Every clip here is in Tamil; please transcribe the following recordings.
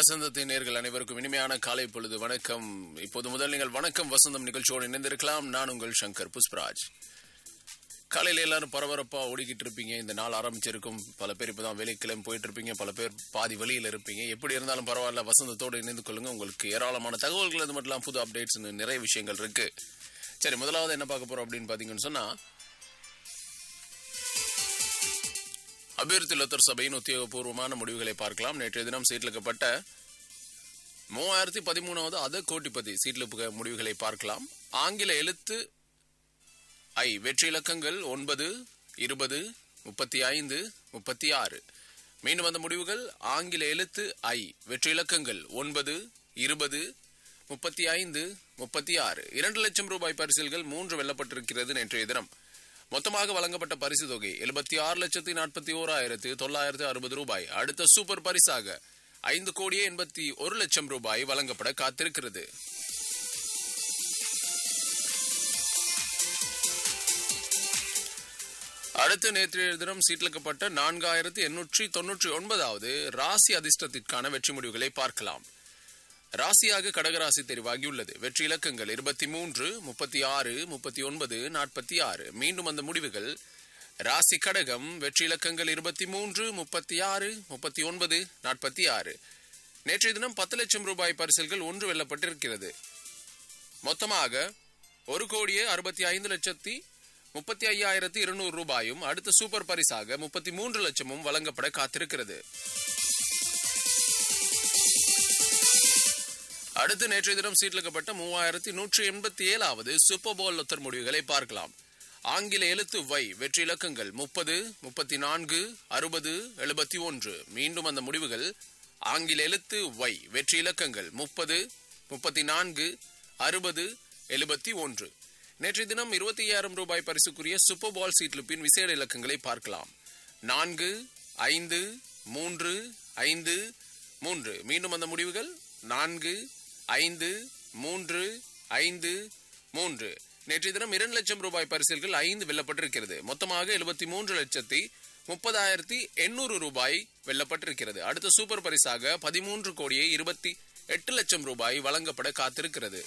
வசந்தத்தின் நேர்கள் அனைவருக்கும் இனிமையான காலை பொழுது வணக்கம் இப்போது முதல் நீங்கள் வணக்கம் வசந்தம் நிகழ்ச்சியோடு இணைந்திருக்கலாம் நான் உங்கள் சங்கர் புஷ்பராஜ் காலையில எல்லாரும் பரபரப்பா ஓடிக்கிட்டு இருப்பீங்க இந்த நாள் ஆரம்பிச்சிருக்கும் பல பேர் இப்பதான் வேலைக்கு கிளம்பி போயிட்டு இருப்பீங்க பல பேர் பாதி வழியில இருப்பீங்க எப்படி இருந்தாலும் பரவாயில்ல வசந்தத்தோடு இணைந்து கொள்ளுங்க உங்களுக்கு ஏராளமான தகவல்கள் அது மட்டும் இல்லாம புது அப்டேட்ஸ் நிறைய விஷயங்கள் இருக்கு சரி முதலாவது என்ன பார்க்க போறோம் அப்படின்னு பாத்தீங்கன்னு சொன்னா அபிவிருத்தி லத்தர் சபையின் உத்தியோகபூர்வமான முடிவுகளை பார்க்கலாம் நேற்றைய தினம் சீட்லிக்கப்பட்ட மூவாயிரத்தி பதிமூணாவது அத கோட்டிப்பதி சீட்லிப்பு முடிவுகளை பார்க்கலாம் ஆங்கில எழுத்து ஐ வெற்றி இலக்கங்கள் ஒன்பது இருபது முப்பத்தி ஐந்து முப்பத்தி ஆறு மீண்டும் வந்த முடிவுகள் ஆங்கில எழுத்து ஐ வெற்றி இலக்கங்கள் ஒன்பது இருபது முப்பத்தி ஐந்து முப்பத்தி ஆறு இரண்டு லட்சம் ரூபாய் பரிசில்கள் மூன்று வெல்லப்பட்டிருக்கிறது நேற்றைய தினம் மொத்தமாக வழங்கப்பட்ட பரிசு தொகை எழுபத்தி ஆறு லட்சத்தி நாற்பத்தி ஓராயிரத்து தொள்ளாயிரத்து அறுபது ரூபாய் அடுத்த சூப்பர் பரிசாக ஐந்து கோடியே எண்பத்தி ஒரு லட்சம் ரூபாய் வழங்கப்பட காத்திருக்கிறது அடுத்து நேற்றைய தினம் சீட்லிக்கப்பட்ட நான்காயிரத்து எண்ணூற்றி தொன்னூற்றி ஒன்பதாவது ராசி அதிர்ஷ்டத்திற்கான வெற்றி முடிவுகளை பார்க்கலாம் ராசியாக கடகராசி தெரிவாகியுள்ளது வெற்றி இலக்கங்கள் இருபத்தி மூன்று முப்பத்தி ஆறு முப்பத்தி ஒன்பது நாற்பத்தி ஆறு மீண்டும் அந்த முடிவுகள் ராசி கடகம் வெற்றி இலக்கங்கள் இருபத்தி மூன்று முப்பத்தி ஆறு முப்பத்தி ஒன்பது நாற்பத்தி ஆறு நேற்றைய தினம் பத்து லட்சம் ரூபாய் பரிசல்கள் ஒன்று வெல்லப்பட்டிருக்கிறது மொத்தமாக ஒரு கோடியே அறுபத்தி ஐந்து லட்சத்தி முப்பத்தி ஐயாயிரத்தி இருநூறு ரூபாயும் அடுத்த சூப்பர் பரிசாக முப்பத்தி மூன்று லட்சமும் வழங்கப்பட காத்திருக்கிறது அடுத்து நேற்றைய தினம் சீட்லிக்கப்பட்ட மூவாயிரத்தி நூற்றி எண்பத்தி ஏழாவது சூப்பர் போல் லொத்தர் முடிவுகளை பார்க்கலாம் ஆங்கில எழுத்து வை வெற்றி இலக்கங்கள் முப்பது முப்பத்தி நான்கு அறுபது எழுபத்தி ஒன்று மீண்டும் அந்த முடிவுகள் ஆங்கில எழுத்து வை வெற்றி இலக்கங்கள் முப்பது முப்பத்தி நான்கு அறுபது எழுபத்தி ஒன்று நேற்றைய தினம் இருபத்தி ஐயாயிரம் ரூபாய் பரிசுக்குரிய சூப்பர் பால் சீட்லுப்பின் விசேட இலக்கங்களை பார்க்கலாம் நான்கு ஐந்து மூன்று ஐந்து மூன்று மீண்டும் அந்த முடிவுகள் நான்கு ஐந்து மூன்று ஐந்து மூன்று நேற்றைய தினம் இரண்டு லட்சம் ரூபாய் பரிசில்கள் ஐந்து வெல்லப்பட்டிருக்கிறது மொத்தமாக எழுபத்தி மூன்று லட்சத்தி முப்பதாயிரத்தி எண்ணூறு ரூபாய் வெல்லப்பட்டிருக்கிறது அடுத்த சூப்பர் பரிசாக பதிமூன்று கோடியே இருபத்தி எட்டு லட்சம் ரூபாய் வழங்கப்பட காத்திருக்கிறது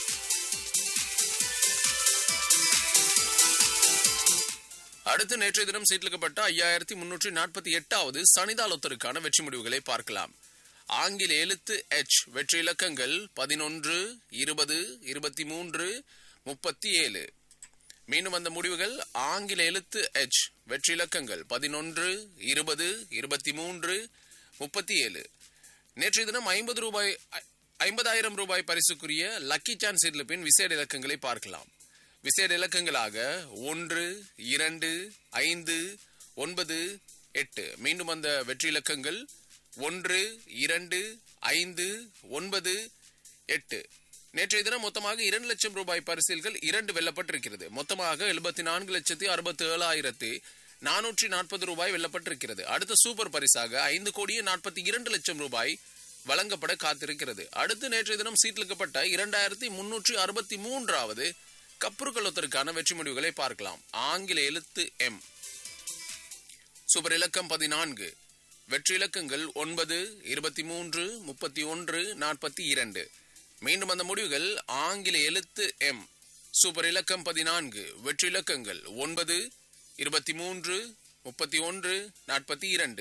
அடுத்து நேற்றைய தினம் சீட்லிக்கப்பட்ட ஐயாயிரத்தி முன்னூற்றி நாற்பத்தி எட்டாவது சனிதாலொத்தருக்கான வெற்றி முடிவுகளை பார்க்கலாம் ஆங்கில எழுத்து எச் வெற்றி இலக்கங்கள் பதினொன்று இருபது இருபத்தி மூன்று முப்பத்தி ஏழு மீண்டும் அந்த முடிவுகள் ஆங்கில எழுத்து எச் வெற்றி இலக்கங்கள் பதினொன்று இருபது இருபத்தி மூன்று முப்பத்தி ஏழு நேற்றைய தினம் ஐம்பது ரூபாய் ஐம்பதாயிரம் ரூபாய் பரிசுக்குரிய லக்கி சான்ஸ் சீட்லிப்பின் விசேட இலக்கங்களை பார்க்கலாம் விசேட இலக்கங்களாக ஒன்று இரண்டு ஐந்து ஒன்பது எட்டு மீண்டும் அந்த வெற்றி இலக்கங்கள் ஒன்று இரண்டு ஐந்து ஒன்பது எட்டு நேற்றைய தினம் மொத்தமாக இரண்டு லட்சம் ரூபாய் பரிசில்கள் இரண்டு வெல்லப்பட்டிருக்கிறது மொத்தமாக எழுபத்தி நான்கு லட்சத்தி அறுபத்தி ஏழாயிரத்தி நானூற்றி நாற்பது ரூபாய் வெல்லப்பட்டிருக்கிறது அடுத்த சூப்பர் பரிசாக ஐந்து கோடியே நாற்பத்தி இரண்டு லட்சம் ரூபாய் வழங்கப்பட காத்திருக்கிறது அடுத்து நேற்றைய தினம் சீட்லிக்கப்பட்ட இரண்டாயிரத்தி முன்னூற்றி அறுபத்தி மூன்றாவது கப்புருக்கொள்ளத்திற்கான வெற்றி முடிவுகளை பார்க்கலாம் ஆங்கில எழுத்து எம் சூப்பர் இலக்கம் பதினான்கு வெற்றி இலக்கங்கள் ஒன்பது இருபத்தி மூன்று முப்பத்தி ஒன்று நாற்பத்தி இரண்டு மீண்டும் அந்த முடிவுகள் ஆங்கில எழுத்து எம் சூப்பர் இலக்கம் பதினான்கு வெற்றி இலக்கங்கள் ஒன்பது இருபத்தி மூன்று முப்பத்தி ஒன்று நாற்பத்தி இரண்டு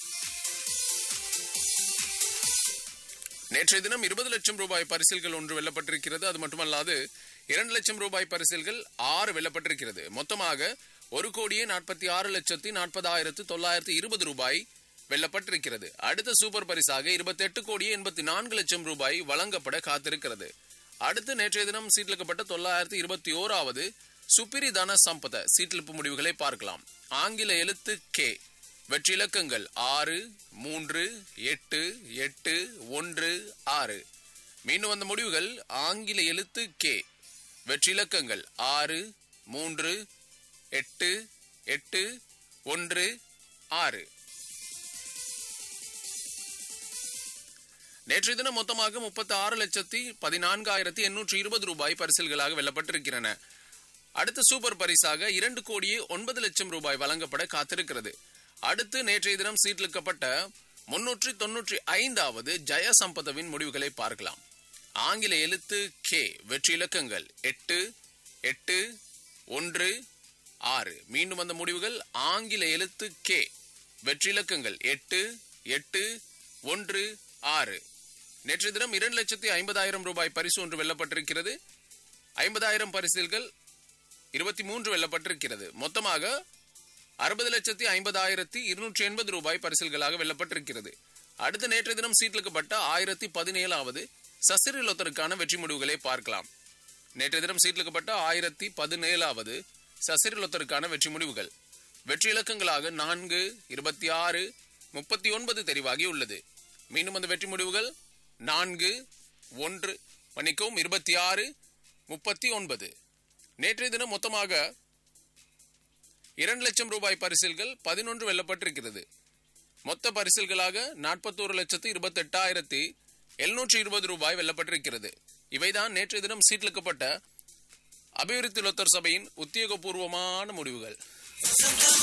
நேற்றைய தினம் இருபது லட்சம் ரூபாய் பரிசில்கள் ஒன்று வெல்லப்பட்டிருக்கிறது அது மட்டுமல்லாது இரண்டு லட்சம் ரூபாய் பரிசில்கள் ஆறு வெல்லப்பட்டிருக்கிறது மொத்தமாக ஒரு கோடியே நாற்பத்தி ஆறு லட்சத்தி நாற்பதாயிரத்து தொள்ளாயிரத்து இருபது ரூபாய் வெல்லப்பட்டிருக்கிறது அடுத்த சூப்பர் பரிசாக இருபத்தி எட்டு கோடியே எண்பத்தி நான்கு லட்சம் ரூபாய் வழங்கப்பட காத்திருக்கிறது அடுத்து நேற்றைய தினம் சீட்லிக்கப்பட்ட தொள்ளாயிரத்து இருபத்தி ஓராவது சுப்பிரி தன சம்பத சீட்டிலிப்பு முடிவுகளை பார்க்கலாம் ஆங்கில எழுத்து கே வெற்றி இலக்கங்கள் ஆறு மூன்று எட்டு எட்டு ஒன்று ஆறு மீண்டும் வந்த முடிவுகள் ஆங்கில எழுத்து கே வெற்றி இலக்கங்கள் ஆறு மூன்று எட்டு எட்டு ஒன்று ஆறு நேற்றைய தினம் மொத்தமாக முப்பத்தி ஆறு லட்சத்தி பதினான்காயிரத்தி எண்ணூற்றி இருபது ரூபாய் பரிசில்களாக வெல்லப்பட்டிருக்கின்றன அடுத்த சூப்பர் பரிசாக இரண்டு கோடியே ஒன்பது லட்சம் ரூபாய் வழங்கப்பட காத்திருக்கிறது அடுத்து நேற்றைய தினம் சீட்லிக்கப்பட்ட முன்னூற்றி தொன்னூற்றி ஐந்தாவது ஜெயசம்பதவின் முடிவுகளை பார்க்கலாம் ஆங்கில எழுத்து கே வெற்றி இலக்கங்கள் எட்டு எட்டு ஒன்று ஆறு மீண்டும் அந்த முடிவுகள் ஆங்கில எழுத்து கே வெற்றி இலக்கங்கள் எட்டு எட்டு ஒன்று ஆறு நேற்று தினம் இரண்டு லட்சத்தி ஐம்பதாயிரம் ரூபாய் பரிசு ஒன்று வெல்லப்பட்டிருக்கிறது ஐம்பதாயிரம் பரிசில்கள் இருபத்தி மூன்று வெல்லப்பட்டிருக்கிறது மொத்தமாக அறுபது லட்சத்தி ஐம்பதாயிரத்தி இருநூற்றி எண்பது ரூபாய் பரிசில்களாக வெல்லப்பட்டிருக்கிறது அடுத்த நேற்று தினம் சீட்லிக்கப்பட்ட ஆயிரத்தி பதினேழாவது சசிரி லொத்தருக்கான வெற்றி முடிவுகளை பார்க்கலாம் நேற்று தினம் சீட்லிக்கப்பட்ட ஆயிரத்தி பதினேழாவது சசிரி லொத்தருக்கான வெற்றி முடிவுகள் வெற்றி இலக்கங்களாக நான்கு இருபத்தி ஆறு முப்பத்தி ஒன்பது தெரிவாகி உள்ளது மீண்டும் அந்த வெற்றி முடிவுகள் நான்கு ஒன்று மன்னிக்கவும் இருபத்தி ஆறு முப்பத்தி ஒன்பது நேற்றைய தினம் மொத்தமாக இரண்டு லட்சம் ரூபாய் பரிசில்கள் பதினொன்று வெல்லப்பட்டிருக்கிறது மொத்த பரிசில்களாக நாற்பத்தோரு லட்சத்து இருபத்தி எட்டாயிரத்தி எழுநூற்றி இருபது ரூபாய் வெல்லப்பட்டிருக்கிறது இவைதான் நேற்றைய தினம் சீட்லிக்கப்பட்ட அபிவிருத்தி லொத்தர் சபையின் உத்தியோகபூர்வமான முடிவுகள்